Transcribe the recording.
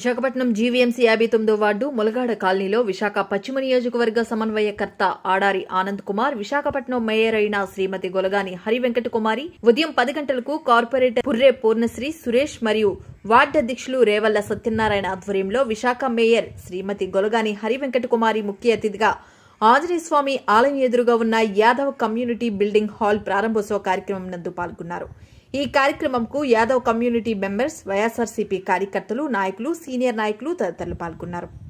Visakhapatnam GVMC యాభై తొమ్మిదో ward Mulagada కాలనీలో విశాఖ పశ్చిమ నియోజకవర్గ సమన్వయకర్త ఆడారి ఆనంద్ కుమార్ విశాఖపట్నం మేయర్ అయిన శ్రీమతి గొలగాని హరి వెంకట కుమారి ఉదయం పది గంటలకు కార్పొరేటర్ పుర్రే పూర్ణశ్రీ సురేష్ మరియు వార్డు అధ్యక్షులు రేవల్ల సత్యనారాయణ ఆధ్వర్యంలో విశాఖ మేయర్ శ్రీమతి గొలగాని హరి వెంకట కుమారి ముఖ్య అతిథిగా ఆంజనేయ స్వామి ఆలయం ఎదురుగా ఉన్న యాదవ్ కమ్యూనిటీ బిల్డింగ్ హాల్ ప్రారంభోత్సవ కార్యక్రమం నందు పాల్గొన్నారు ఈ కార్యక్రమంకు యాదవ్ కమ్యూనిటీ మెంబర్స్ వైఎస్ఆర్సీపీ కార్యకర్తలు నాయకులు సీనియర్ నాయకులు తదితరులు పాల్గొన్నారు